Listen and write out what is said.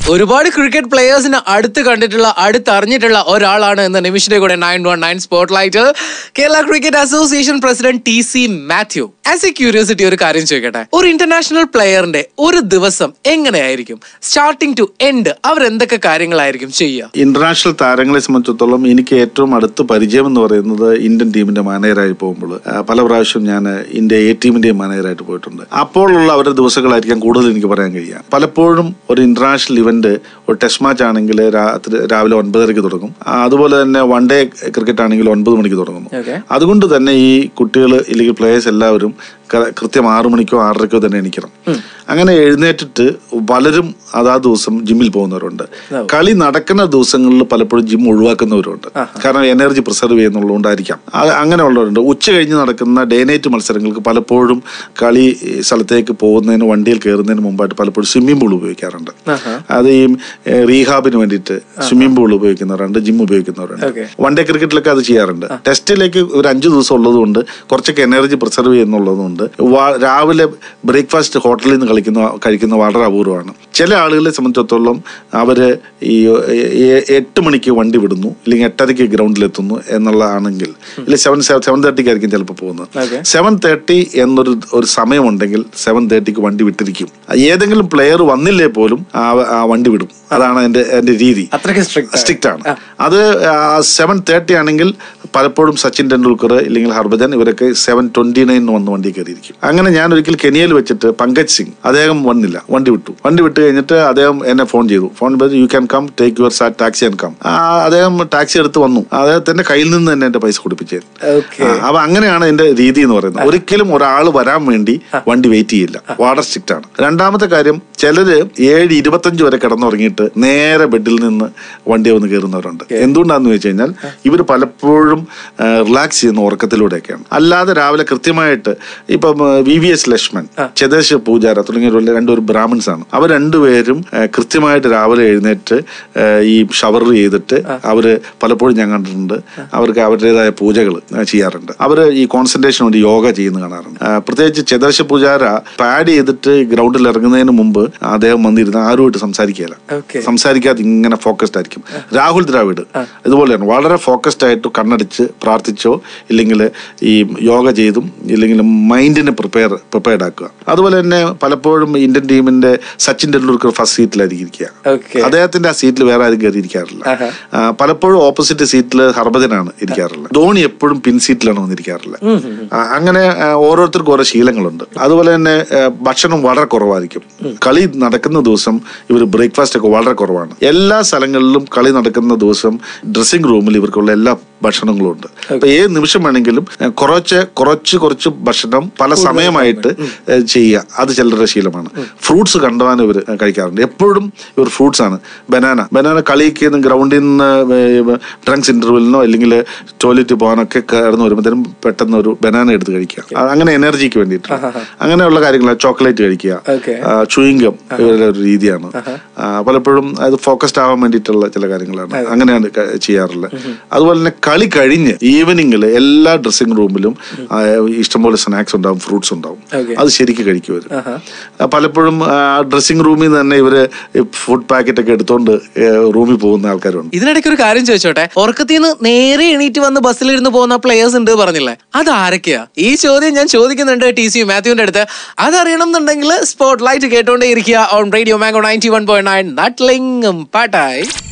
ഒരുപാട് ക്രിക്കറ്റ് പ്ലേയേഴ്സിനെ അടുത്ത് കണ്ടിട്ടുള്ള അടുത്ത് അറിഞ്ഞിട്ടുള്ള ഒരാളാണ് എന്ന നിമിഷിന്റെ കൂടെ nine one nine spotlight Kerala cricket association president T C Mathew as a curiosity ഒരു കാര്യം ചോദിക്കട്ടെ ഒരു ഇന്റർനാഷണൽ പ്ലെയറിന്റെ ഒരു ദിവസം എങ്ങനെയായിരിക്കും സ്റ്റാർട്ടിംഗ് ടു എൻഡ് അവർ എന്തൊക്കെ കാര്യങ്ങളായിരിക്കും ചെയ്യുക ഇന്റർനാഷണൽ താരങ്ങളെ സംബന്ധിച്ചിടത്തോളം എനിക്ക് ഏറ്റവും അടുത്ത് പരിചയം എന്ന് പറയുന്നത് ഇന്ത്യൻ ടീമിന്റെ മാനേജറായി പോകുമ്പോൾ ആ, പല പ്രാവശ്യം ഞാൻ ഇന്ത്യ എ ടീമിന്റെയും മാനേജറായിട്ട് പോയിട്ടുണ്ട് അപ്പോഴുള്ള അവരുടെ ദിവസങ്ങളായിരിക്കാം കൂടുതൽ എനിക്ക് പറയാൻ കഴിയുക പലപ്പോഴും ഒരു ഇന്റർനാഷണൽ ഇവന്റ് ഒരു ടെസ്റ്റ് മാച്ച് ആണെങ്കിൽ രാത്രി രാവിലെ ഒൻപതരയ്ക്ക് തുടങ്ങും ആ, അതുപോലെ തന്നെ വൺ ഡേ ക്രിക്കറ്റ് ആണെങ്കിൽ ഒൻപത് മണിക്ക് തുടങ്ങുന്നു Okay. അതുകൊണ്ട് തന്നെ ഈ കുട്ടികൾ ഇല്ലെങ്കിൽ പ്ലേയേഴ്സ് എല്ലാവരും ക- കൃത്യം ആറു മണിക്കോ ആറരയ്ക്കോ തന്നെ എണീക്കണം അങ്ങനെ എഴുന്നേറ്റിട്ട് പലരും അതാ ദിവസം ജിമ്മിൽ പോകുന്നവരുണ്ട് കളി നടക്കുന്ന ദിവസങ്ങളിൽ പലപ്പോഴും ജിം ഒഴിവാക്കുന്നവരുണ്ട് കാരണം എനർജി പ്രിസർവ് ചെയ്യുന്നുള്ളതുകൊണ്ടായിരിക്കാം അത് അങ്ങനെയുള്ളവരുണ്ട് ഉച്ച കഴിഞ്ഞ് നടക്കുന്ന ഡേ നൈറ്റ് മത്സരങ്ങൾക്ക് പലപ്പോഴും കളി സ്ഥലത്തേക്ക് പോകുന്നതിന് വണ്ടിയിൽ കയറുന്നതിന് മുമ്പായിട്ട് പലപ്പോഴും സ്വിമ്മിംഗ് പൂൾ ഉപയോഗിക്കാറുണ്ട് അത് ഈ ഏഹ്, റീഹാബിന് വേണ്ടിയിട്ട് സ്വിമ്മിംഗ് പൂൾ ഉപയോഗിക്കുന്നവരുണ്ട് ജിം ഉപയോഗിക്കുന്നവരുണ്ട് Okay. വൺ ഡേ ക്രിക്കറ്റിലൊക്കെ അത് ചെയ്യാറുണ്ട് ടെസ്റ്റിലേക്ക് ഒരു അഞ്ചു ദിവസം ഉള്ളതുകൊണ്ട് കുറച്ചൊക്കെ എനർജി പ്രിസർവ് ചെയ്യുന്നുള്ളതുകൊണ്ട് വാ- രാവിലെ ബ്രേക്ക്ഫാസ്റ്റ് ഹോട്ടലിൽ നിന്ന് കളിക്കുന്ന കഴിക്കുന്ന വളരെ അപൂർവമാണ് ചില ആളുകളെ സംബന്ധിച്ചിടത്തോളം അവര് ഈ എ- എ- എട്ട് മണിക്ക് വണ്ടി വിടുന്നു അല്ലെങ്കിൽ എട്ടരയ്ക്ക് ഗ്രൗണ്ടിൽ എത്തുന്നു എന്നുള്ളതാണെങ്കിൽ ഇല്ലെങ്കിൽ സെവൻ സെവൻ തേർട്ടിക്ക് ആയിരിക്കും ചിലപ്പോൾ പോകുന്നത് Okay. സെവൻ തേർട്ടി എന്നൊരു ഒരു സമയമുണ്ടെങ്കിൽ സെവൻ തേർട്ടിക്ക് വണ്ടി വിട്ടിരിക്കും ഏതെങ്കിലും പ്ലെയർ വന്നില്ലേ പോലും ആ ആ വണ്ടി വിടും അതാണ് എന്റെ എന്റെ രീതി അത്രയ്ക്ക് സ്ട്രിക്റ്റ് സ്ട്രിക്റ്റ് ആണ് അത് സെവൻ തേർട്ടി ആണെങ്കിൽ പലപ്പോഴും സച്ചിൻ ടെണ്ടുൽക്കർ ഇല്ലെങ്കിൽ ഹർഭജൻ ഇവരൊക്കെ സെവൻ ട്വന്റി നയൻ വന്ന് വണ്ടി കയറിയിരിക്കും അങ്ങനെ ഞാൻ ഒരിക്കൽ കെനിയയിൽ വെച്ചിട്ട് പങ്കജ് സിംഗ് അദ്ദേഹം വന്നില്ല വണ്ടി വിട്ടു വണ്ടി വിട്ട് കഴിഞ്ഞിട്ട് അദ്ദേഹം എന്നെ ഫോൺ ചെയ്തു ഫോൺ ചെയ്ത് you can come take your sat taxi and come അദ്ദേഹം ടാക്സി എടുത്ത് വന്നു അദ്ദേഹത്തിന്റെ കയ്യിൽ നിന്ന് തന്നെ എന്റെ പൈസ കൊടുപ്പിച്ചത് ഓക്കെ അപ്പൊ അങ്ങനെയാണ് എന്റെ രീതി എന്ന് പറയുന്നത് ഒരിക്കലും ഒരാൾ വരാൻ വേണ്ടി വണ്ടി വെയിറ്റ് ചെയ്യില്ല വളരെ സ്ട്രിക്റ്റ് ആണ് രണ്ടാമത്തെ കാര്യം ചിലര് ഏഴ് ഇരുപത്തഞ്ച് വരെ കിടന്നുറങ്ങിയിട്ട് നേരെ ബെഡിൽ നിന്ന് വണ്ടി വന്ന് കയറുന്നവരുണ്ട് എന്തുകൊണ്ടാന്ന് വെച്ച് കഴിഞ്ഞാൽ ഇവർ പലപ്പോഴും റിലാക്സ് ചെയ്യുന്ന ഉറക്കത്തിലൂടെയൊക്കെയാണ് അല്ലാതെ രാവിലെ കൃത്യമായിട്ട് ഇപ്പം V V S Laxman Cheteshwar Pujara തുടങ്ങിയവരുള്ള രണ്ടുപേരും ബ്രാഹ്മിൺസ് ആണ് അവർ രണ്ടുപേരും ആ, കൃത്യമായിട്ട് രാവിലെ എഴുന്നേറ്റ് ആ, ഈ ഷവർ ചെയ്തിട്ട് അവര് പലപ്പോഴും ഞാൻ കണ്ടിട്ടുണ്ട് അവർക്ക് അവരുടേതായ പൂജകൾ ചെയ്യാറുണ്ട് അവര് ഈ കോൺസെൻട്രേഷൻ വേണ്ടി യോഗ ചെയ്യുന്ന കാണാറുണ്ട് ആ, പ്രത്യേകിച്ച് ചെതർശ പൂജാര പാഡ് ചെയ്തിട്ട് ഗ്രൗണ്ടിൽ ഇറങ്ങുന്നതിന് മുമ്പ് അദ്ദേഹം വന്നിരുന്ന് ആരുമായിട്ട് സംസാരിക്കുകയില്ല Okay. സംസാരിക്കാതെ ഇങ്ങനെ ഫോക്കസ്ഡ് ആയിരിക്കും രാഹുൽ ദ്രാവിഡ് ഇതുപോലെയാണ് വളരെ ഫോക്കസ്ഡ് ആയിട്ട് കണ്ണടിച്ച് പ്രാർത്ഥിച്ചോ ഇല്ലെങ്കിൽ ഈ യോഗ ചെയ്തും ഇല്ലെങ്കിൽ മൈൻഡിനെ പ്രിപ്പയർ പ്രിപ്പയർഡ് ആക്കുക അതുപോലെ തന്നെ പലപ്പോഴും ഇന്ത്യൻ ടീമിന്റെ സച്ചിൻ ടെണ്ടുൽക്കർ ഫസ്റ്റ് സീറ്റിലായിരിക്കും ഇരിക്കുക ഓക്കെ അദ്ദേഹത്തിന്റെ ആ സീറ്റിൽ വേറെ ആരും കയറി ഇരിക്കാറില്ല ആഹാ. ആ, പലപ്പോഴും ഓപ്പോസിറ്റ് സീറ്റിൽ ഹർഭജനാണ് ഇരിക്കാറുള്ളത് ധോണി എപ്പോഴും പിൻ സീറ്റിലാണ് വന്നിരിക്കാറുള്ളത് ആ, അങ്ങനെ ആ, ഓരോരുത്തർക്കും ഓരോ ശീലങ്ങളുണ്ട് അതുപോലെ തന്നെ ആ, ഭക്ഷണം വളരെ കുറവായിരിക്കും കളി നടക്കുന്ന ദിവസം ഇവർ ബ്രേക്ക്ഫാസ്റ്റ് ഒക്കെ വളരെ കുറവാണ് എല്ലാ സ്ഥലങ്ങളിലും കളി നടക്കുന്ന ദിവസം ഡ്രസ്സിംഗ് റൂമിൽ ഇവർക്കുള്ള എല്ലാ ഭക്ഷണങ്ങളും ഉണ്ട് അപ്പൊ ഏത് നിമിഷം വേണമെങ്കിലും ആ, കുറച്ച് കുറച്ച് കുറച്ച് ഭക്ഷണം പല സമയമായിട്ട് ആ, ചെയ്യുക അത് ചിലരുടെ ശീലമാണ് ഫ്രൂട്ട്സ് കണ്ടുവാൻ ഇവർ കഴിക്കാറുണ്ട് എപ്പോഴും ഇവർ ഫ്രൂട്ട്സ് ആണ് ബനാന ബനാന കളിക്ക് ഗ്രൗണ്ടിൽ നിന്ന് ഡ്രങ്ക്സ് ഇന്റർവെലിനോ അല്ലെങ്കിൽ ടോയ്ലറ്റ് പോകാനൊക്കെ കയറുന്ന വരുമ്പോഴത്തേനും പെട്ടെന്ന് ഒരു ബനാന എടുത്ത് കഴിക്കുക അത് അങ്ങനെ എനർജിക്ക് വേണ്ടിയിട്ട് അങ്ങനെയുള്ള കാര്യങ്ങൾ ചോക്ലേറ്റ് കഴിക്കുക Okay. ചുയിങ്കം ഇവരുടെ ഒരു രീതിയാണ് ആ, പലപ്പോഴും അത് ഫോക്കസ്ഡ് ആവാൻ വേണ്ടിയിട്ടുള്ള ചില കാര്യങ്ങളാണ് അങ്ങനെയാണ് ക- ചെയ്യാറുള്ളത് അതുപോലെ തന്നെ കളി കഴിഞ്ഞ് ഈവനിങ്ങിൽ എല്ലാ ഡ്രസ്സിംഗ് റൂമിലും ആ, ഇഷ്ടംപോലെ സ്നാക്സ് ഉണ്ടാവും ഫ്രൂട്ട്സ് ഉണ്ടാവും Okay. അത് ശരിക്കും കഴിക്കും ഇവര് ആ, പലപ്പോഴും ഡ്രസ്സിംഗ് റൂമിൽ നിന്ന് തന്നെ ഇവര് ഫുഡ് പാക്കറ്റ് ഒക്കെ എടുത്തോണ്ട് റൂമിൽ പോകുന്ന ആൾക്കാരുണ്ട് ഇതിനിടയ്ക്ക് ഒരു കാര്യം ചോദിച്ചോട്ടെ ഉറക്കത്തിൽ നിന്ന് നേരെ എണീറ്റ് വന്ന് ബസ്സിലിരുന്ന് പോകുന്ന പ്ലേയേഴ്സ് ഉണ്ട് പറഞ്ഞില്ലേ അത് ആരൊക്കെയാ ഈ ചോദ്യം ഞാൻ ചോദിക്കുന്നുണ്ട് ടി സി മാത്യുവിന്റെ അടുത്ത് അതറിയണം എന്നുണ്ടെങ്കിൽ സ്പോട്ട് ലൈറ്റ് കേട്ടോണ്ടേ ഇരിക്കുക on radio Mango ninety one point nine നട്ട്ലിംഗും പാട്ടായി